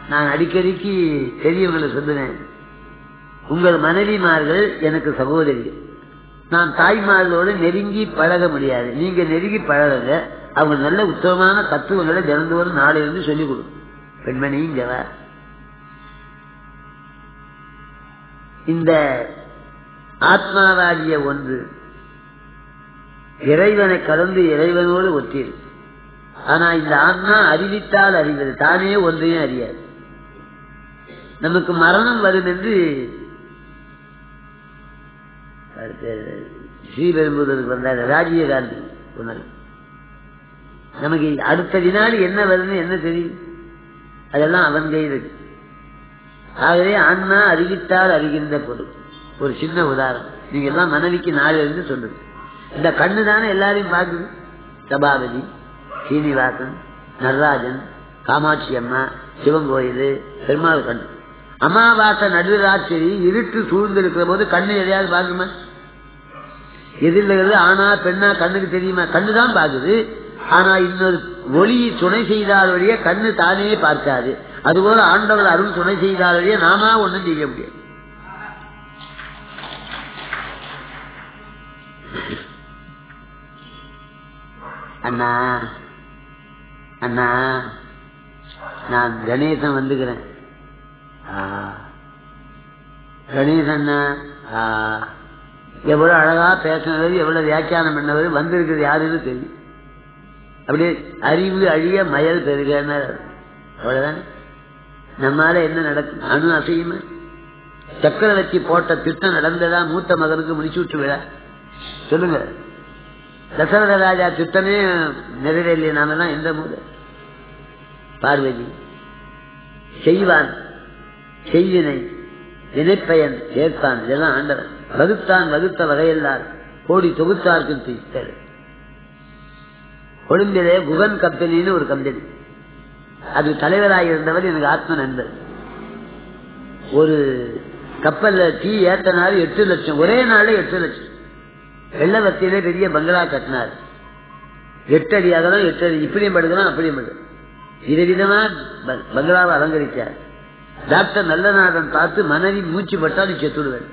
நான் அடிக்கடிக்கு பெரியவங்களை சொல்லுவேன் உங்கள் மனைவிமார்கள் எனக்கு சகோதரி நான் தாய்மார்களோடு நெருங்கி பழக முடியாது நீங்க நெருங்கி பழகுங்க அவங்க நல்ல உத்தமமான தத்துவங்களை தினந்தோறும் நாளையிலிருந்து சொல்லிக் கொடுக்கும் பெண்மணி இங்க வா. இந்த ஆத்மாவாகிய ஒன்று இறைவனை கலந்து இறைவனோடு ஒத்திருக்கு ஆனா இந்த ஆன்மா அறிவித்தால் அறிவது தானே ஒன்றையும் அறியாது நமக்கு மரணம் வரும் என்று அடுத்து ஸ்ரீபெரும்புதூருக்கு வந்தார் ராஜீவ் காந்தி சொன்னார் நமக்கு அடுத்த வினாடி என்ன வருதுன்னு என்ன தெரியும் அதெல்லாம் அவன் கையில் இருக்கு ஆகவே ஆன்மா அறிவித்தால் அறிகின்ற பொருள் ஒரு சின்ன உதாரணம் நீங்க எல்லாம் மனைவிக்கு நாள் இருந்து சொல்லுது இந்த கண்ணு தானே எல்லாரையும் பார்க்குது சபாபதி சீனிவாசன் நடராஜன் காமாட்சி அம்மா சிவன் கோயில் பெருமாள் கண் அமாவாசை நடுராத்திரி இருட்டு சூழ்ந்திருக்கிற போது கண்ணு எதையாவது பார்க்குமா எதிரில் இருக்கிறது ஆனா பெண்ணா கண்ணுக்கு தெரியுமா கண்ணு தான் பார்க்குது ஆனா இன்னொரு ஒளி துணை செய்தால் வழியே கண்ணு தானே பார்க்காது அதுபோல ஆண்டவர் அருள் துணை செய்தால் வழியே நாமா ஒண்ணும் செய்ய முடியாது அண்ணா அண்ணா நான் கணேசன் வந்துக்கிறேன் ஆ. கணேசன் ஆ. எவ்வளவு அழகா பேசினது எவ்வளவு வியாக்கியானம் பண்ணவர் வந்திருக்கிறது யாருன்னு தெரியும் அப்படியே அறிவு அழிய மயல் பெருகன்னு அவ்வளவுதான் நம்மால என்ன நடக்கும் அணு அசையுமா சக்கரவர்த்தி போட்ட திட்டம் நடந்ததா மூத்த மகனுக்கு முடிச்சு விட்டு விழா சொல்லுங்க தசரத ராஜா திட்டமே நிறைவேறலையே நாம எல்லாம் எந்த மூல பார்வதி செய்வான் செய்வினை வினைப்பயன் சேர்த்தான் இதெல்லாம் ஆண்டவன் வகுத்தான் வகுத்த வகையெல்லாம் கோடி தொகுத்தார்க்கு தீர்த்தல் கொழும்பிலே குகன் கம்பெனின்னு ஒரு கம்பெனி அது தலைவராக இருந்தவர் எனக்கு ஆத்ம நண்பர் ஒரு கப்பல்ல டீ ஏத்தனாரு எட்டு லட்சம் ஒரே நாள்ல எட்டு லட்சம் வெள்ளவத்தியிலே பெரிய பங்களா கட்டினார் எட்டு அடி அகலம் எட்டு அடி இப்படியும் படுக்கலாம் அப்படியும் படுக்கலாம் விதவிதமா ப- பங்களாவை அலங்கரிச்சார் டாக்டர் நல்லநாதன் பார்த்து மனைவி மூச்சு பட்டால் நீ செத்துடுவேன்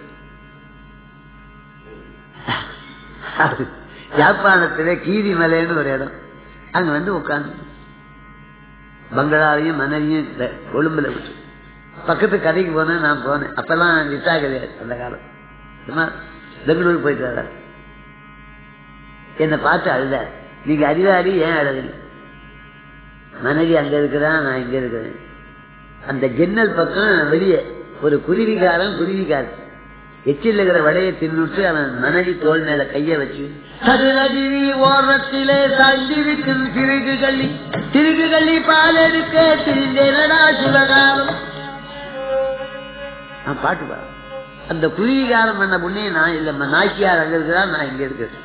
யாழ்ப்பாணத்திலே கீரி மலைன்னு ஒரு இடம் அங்க வந்து உட்காந்து பங்களாவையும் மனைவியும் இந்த கொழும்புல விட்டு பக்கத்து கதைக்கு போனேன் நான் போனேன் அப்பெல்லாம் விசா கிடையாது அந்த காலம் சும்மா பெங்களூர் போயிட்டு வர என்னை பார்த்து அழுத நீங்க அறிவாளி ஏன் அழுதுங்க மனைவி அங்க இருக்கிறா நான் இங்க இருக்கிறேன் அந்த ஜன்னல் பக்கம் வெளியே ஒரு குருவிகாரன் குருவிகாரன் எச்சில் இருக்கிற வடையை தின்னுட்டு அவன் மனைவி தோல் மேல கைய வச்சு சதுரகிரி ஓரத்திலே சாய்ந்திருக்கும் திருகு கள்ளி திருகு கள்ளி பால் எடுக்க திரிந்தேனடா சிவகாலம் நான் பாட்டு பாடு அந்த குருவிகாரம் பண்ண புண்ணிய நான் இல்ல நாய்க்கியார் அங்க இருக்கிறா நான் இங்க இருக்கிறேன்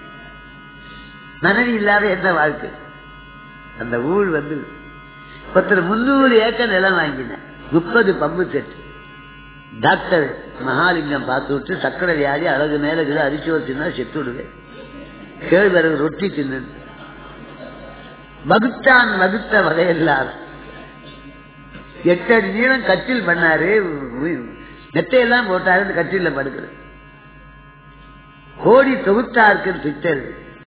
மனைவி இல்லாத என்ன வாழ்க்கை அந்த ஊழ் வந்து ஒருத்தர் முன்னூறு ஏக்கர் நிலம் வாங்கினேன் முப்பது பம்பு செட் டாக்டர் மகாலிங்கம் பார்த்து விட்டு சக்கரை வியாதி அழகு மேல இருக்குது அரிசி தின்னா செத்து விடுவேன் கேழ்வரகு ரொட்டி தின்னு வகுத்தான் வகுத்த வகையெல்லாம் எட்டு அடி நீளம் கட்டில் பண்ணாரு நெட்டையெல்லாம் போட்டாரு இந்த கட்டில படுக்கிறது கோடி தொகுத்தாருக்கு திட்டல்